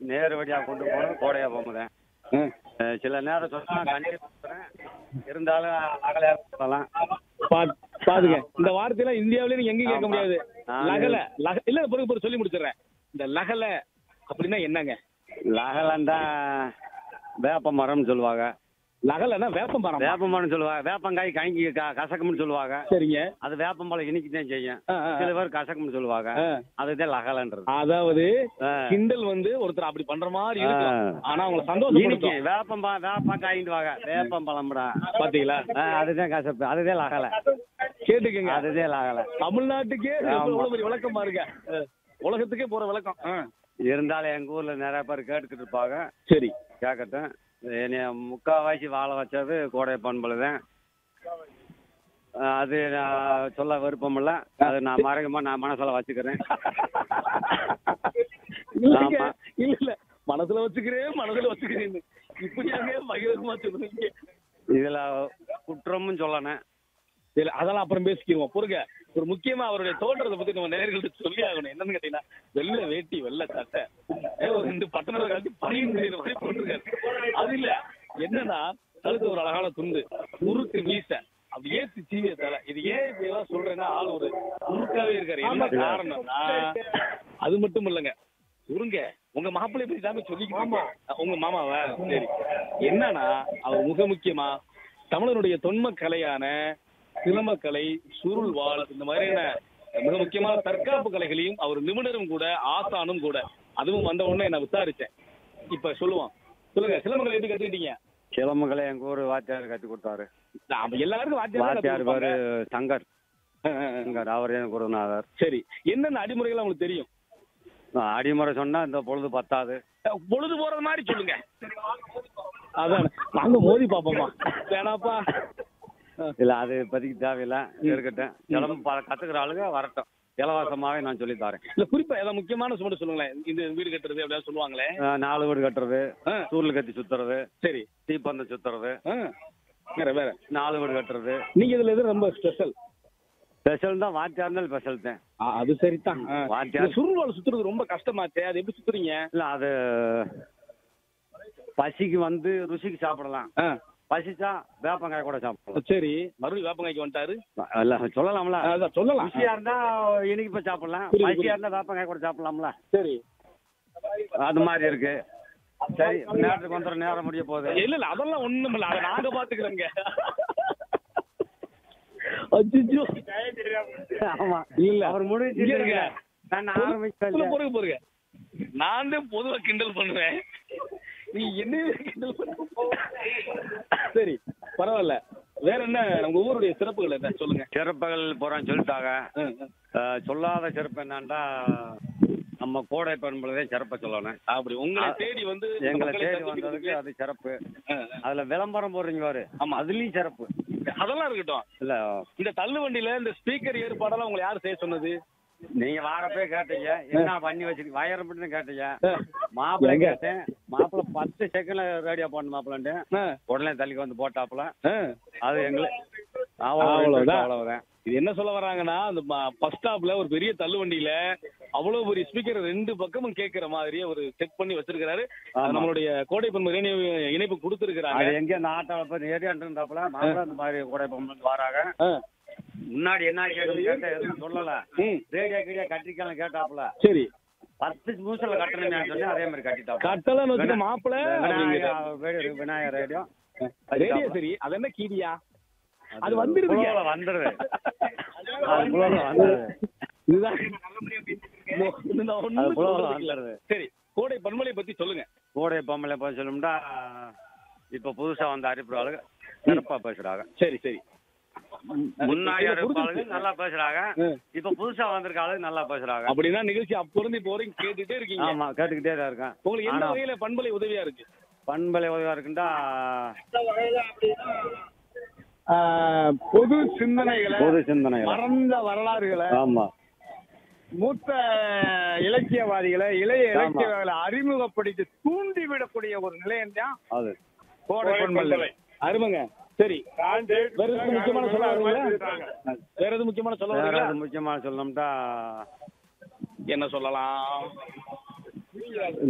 நேரு வழியாக கொண்டு போகணும் கோடையா போகும்போதேன் ஆ. சில நேரம் சொன்னா கண்டிப்பாக கொடுக்குறேன். இருந்தாலும் அகலையாக சொல்லலாம் பா- பாருங்க இந்த வார்த்தையெல்லாம் இந்தியாவிலே நீங்க எங்கேயும் கேட்க ஆமா. முடியாது ஆ, லகல லக இல்ல பொறுங்க பொறுங்க சொல்லி முடிச்சிடுறேன் இந்த லகல அப்படின்னா என்னங்க லகலண்டா வேப்ப மரம்னு சொல்லுவாங்க லகலன்னா வேப்பம் மரம் வேப்ப மரம்னு சொல்லுவாங்க வேப்பங்காய் கணிக்கு க கசக்கும்னு சொல்லுவாங்க சரிங்க அது வேப்பம்பழம் இனிக்கு தான் செய்யும் ஆ, ஆ, ஆ. சில பேர் கசக்கும்னு சொல்லுவாங்க ஆ. அதுதான் லகலன்றது அதாவது ஆ. கிண்டல் வந்து ஒருத்தர் அப்படி பண்ற மாதிரி இருக்கும் ஆ. ஆனா அவங்களை இனிக்கு சந்தோஷப்படுத்தும் வேப்பம்பா வேப்பங்காயின்னு வாங்க வேப்பம்பழம்டா பாத்தீங்களா ஆ, அதுதான் கசப்பு அதுதான் லகலை கேட்டுக்கங்க அதுதான் லகலை தமிழ்நாட்டுக்கே ஆமா. எவ்வளவு பெரிய விளக்கம் பாருங்க ஆ. உலகத்துக்கே போற விளக்கம் ஆ. இருந்தாலும் எங்க ஊர்ல நிறைய பேர் கேட்டுக்கிட்டு இருப்பாங்க சரி கேட்கட்டும் என்னைய முக்கால்வாசி வாழ வச்சது கோடை பண்பலை தான் அது நான் சொல்ல விருப்பம் இல்ல அது நான் மறைமுகமா நான் மனசுல வச்சுக்கிறேன் இல்லைங்க, ஆமா. இல்ல இல்ல மனசுல வச்சுக்கிறேன் மனசுல வச்சுக்கிறேன் இப்படியாங்க பகிரங்கமா சொல்றீங்க இதுல குற்றமும் சொல்லணும் இல்ல அதெல்லாம் அப்புறம் பேசிக்கிருவோம் பொறுங்க ஒரு முக்கியமா அவருடைய தோற்றத்தை பத்தி நம்ம நேர்களுக்கு சொல்லி ஆகணும் என்னன்னு கேட்டீங்கன்னா வெள்ளை வேட்டி வெள்ளை சட்டை ஏ, ஒரு ரெண்டு பட்டணத்தை கழிச்சு பணியின் செய்யற மாதிரி போட்டிருக்காரு அது இல்ல என்னன்னா கழுத்து ஒரு அழகான துண்டு உருக்கு மீசை அப்படி ஏத்து சீவிய தலை இது ஏன் இப்படி எல்லாம் சொல்றேன்னா ஆள் ஒரு உருக்காவே இருக்காரு என்ன காரணம்னா அது மட்டும் இல்லைங்க உருங்க உங்க மாப்பிள்ளை பத்தி தாமே சொல்லிக்கிட்டு உங்க மாமாவா சரி என்னன்னா அவர் மிக முக்கியமா தமிழனுடைய தொன்ம கலையான சிலம்பக்கலை சுருள் வாழ் இந்த மாதிரியான மிக முக்கியமான தற்காப்பு கலைகளையும் அவர் நிபுணரும் கூட ஆசானும் கூட அதுவும் வந்த உடனே நான் விசாரிச்சேன் இப்ப சொல்லுவான் சொல்லுங்க சிலம்பக்கலை எப்படி கத்துக்கிட்டீங்க கிளம்புகளை எங்க ஊர் வாத்தியார் கட்டி கொடுத்தாரு நான் எல்லாருக்கும் வாத்தியார் தான் வாத்தியார் கத்துக் பேரு கொடுப்பாங்க. சங்கர் ஆ, ஆ, ஆ. சங்கர் அவர் எனக்கு குருநாதர் சரி என்னென்ன அடிமுறைகள் உங்களுக்கு தெரியும் நான் அடிமுறை சொன்னா இந்த பொழுது பத்தாது பொழுது போறது மாதிரி சொல்லுங்க அதான் வாங்க மோதி பாப்போமா வேணாப்பா இல்ல அது இப்போதைக்கு தேவையில்லை இருக்கட்டும் கிளம்பு ப- கத்துக்கிற ஆளுங்க வரட்டும் இலவசமாவே நான் சொல்லி தரேன் இல்ல குறிப்பா ஏதாவது முக்கியமான மட்டும் சொல்லுங்களேன் இந்த வீடு கட்டுறது அப்படியா சொல்லுவாங்களே அஹ் நாலு வீடு கட்டுறது ஆ, சூரியல் கத்தி சுத்துறது சரி தீப்பந்தம் சுத்துறது ஆ, வேற வேற நாலு வீடு கட்டுறது நீங்க இதுல எது ரொம்ப ஸ்பெஷல் ஸ்பெஷல் தான் வாத்தியார் இருந்தாலும் ஸ்பெஷல் தான் அது சரிதான் வாத்தியார் சுருள்வாள் சுத்துறது ரொம்ப கஷ்டமாச்சே அது எப்படி சுத்துறீங்க இல்ல அது பசிக்கு வந்து ருசிக்கு சாப்பிடலாம் ஆ, பசிச்சா வேப்பங்காய் கூட சாப்பிடலாம் சரி மறுபடியும் வேப்பங்காய்க்கு வந்துட்டாரு இல்ல சொல்லலாம்ல அதான் சொல்லலாம் ருசியா இருந்தா இனிப்பு போய் சாப்பிடலாம் புரியுது, பசியா இருந்தா வேப்பங்காய் கூட சாப்பிடலாம்ல சரி அது மாதிரி இருக்கு சரி நேரத்துக்கு வந்துடும் நேரம் முடிய போகுது இல்ல இல்ல அதெல்லாம் ஒண்ணும் இல்ல அதை நாங்க பாத்துக்கிறோங்க அச்சோ ஆமா இல்ல அவர் இங்க முடிச்சு இருங்க. நான் பொறு- ஆரம்பிச்சேன் பொறு- பொறுங்க பொறுங்க நான் தான் பொதுவா கிண்டல் பண்ணுவேன் நீ என்ன கிண்டல் பண்ண சரி பரவாயில்ல வேற என்ன உங்க ஊருடைய சிறப்புகள் என்ன சொல்லுங்க சிறப்புகள் போறான்னு சொல்லிட்டாங்க ஆ, ஆ. அஹ், சொல்லாத சிறப்பு என்னன்னா நம்ம கோடை பண்புலதே சிறப்பை சொல்லணும் அப்படி உங்களை தேடி வந்து எங்களை மக்களை தேடி சந்திக்கிறதுக்கு- வந்ததுக்கு அது சிறப்பு ஆ, ஆ. அதுல விளம்பரம் போடுறீங்க பாரு ஆமா. அதுலயும் சிறப்பு அதெல்லாம் இருக்கட்டும் இல்ல இந்த தள்ளு வண்டியில இந்த ஸ்பீக்கர் ஏற்பாடெல்லாம் உங்களை யார் செய்ய சொன்னது நீங்க வாரப்பே கேட்டீங்க என்ன பண்ணி வச்சிருக்கீங்க வயரம் மட்டும் கேட்டீங்க ஆ. மாப்பிள்ளை எங்க? கேட்டேன் மாப்பிள்ளை பத்து செகண்ட்ல ரேடியோ போன மாப்பிள்ளன்ட்டு ஆ, உடனே தள்ளிக்கு வந்து போட்டாப்புல ஆ. அது எங்களுக்கு அவ்வளவுதான். அவ்வளவுதான் அவ்வளவுதான் இது என்ன சொல்ல வர்றாங்கன்னா அந்த பஸ் ஸ்டாப்ல ஒரு பெரிய தள்ளு வண்டியில அவ்வளவு பெரிய ஸ்பீக்கர் ரெண்டு பக்கமும் கேட்கிற மாதிரியே ஒரு செட் பண்ணி வச்சிருக்காரு அது ஆமா. நம்மளுடைய கோடை பண்பு ரேடியோ இணைப்பு கொடுத்துருக்காங்க அது எங்க இந்த ஆட்டோல போய் ஏரியாண்டு இருந்தாப்புல மாப்பிள்ளை இந்த மாதிரி கூட பொம்பளை வராங்க முன்னாடி என்ன கேட்கணும் கேட்டா எதுவும் சொல்லல ம் ரேடியோ கீடியோ கட்டிக்கலாம் கேட்டாப்புல சரி பத்து நிமிஷத்துல கட்டணும்னு சொல்லி அதே மாதிரி கட்டிட்டாப்புல கட்டலன்னு வச்சுக்க மாப்பிள விநாயகர் விநாயகர் ரேடியோ ரேடியோ சரி அது என்ன கீடியா அது வந்துருதுங்க. புலவுல வந்துருது அது புலவுல வந்துருது இதுதான் இன்னும் இன்னும் நான் ஒண்ணும் அது புலவுல சொல்றதுக்கு இல்ல. வந்துருது சரி கோடை பன்மலை பத்தி சொல்லுங்க கோடை பொம்பளை போய் சொல்லணும்னா இப்ப புதுசா வந்த அறிவிப்பு ஆளுங்க சிறப்பா பேசுறாங்க சரி சரி முன்னாடி இல்ல, அறிவிப்பு புரிஞ்சுச்சு. ஆளுங்க நல்லா பேசுறாங்க ம். இப்ப புதுசா வந்திருக்க ஆளுங்க நல்லா பேசுறாங்க அப்படின்னா நிகழ்ச்சி அப்ப இருந்து இப்போ வரைக்கும் கேட்டுட்டே இருக்கீங்க ஆமா கேட்டுக்கிட்டே தான் இருக்கேன் உங்களுக்கு எந்த ஆனா வகையில பண்பலை உதவியா இருக்கு பண்பலை உதவியா இருக்குண்டா பொது சிந்தனைகளை பொது சிந்தனை மறந்த வரலாறுகளை ஆமா மூத்த இலக்கியவாதிகளை இளைய இலக்கியவாதிகளை அறிமுகப்படுத்தி தூண்டி விடக்கூடிய ஒரு நிலையம் தான் அது கோடை பண்பலை அருமைங்க சரி வேற எதுவும் முக்கியமான சொல்ல வருவீங்களா வேற எதுவும் முக்கியமான சொல்ல வேற வருவீங்களா எதுவும் முக்கியமா சொல்லணும்டா என்ன சொல்லலாம்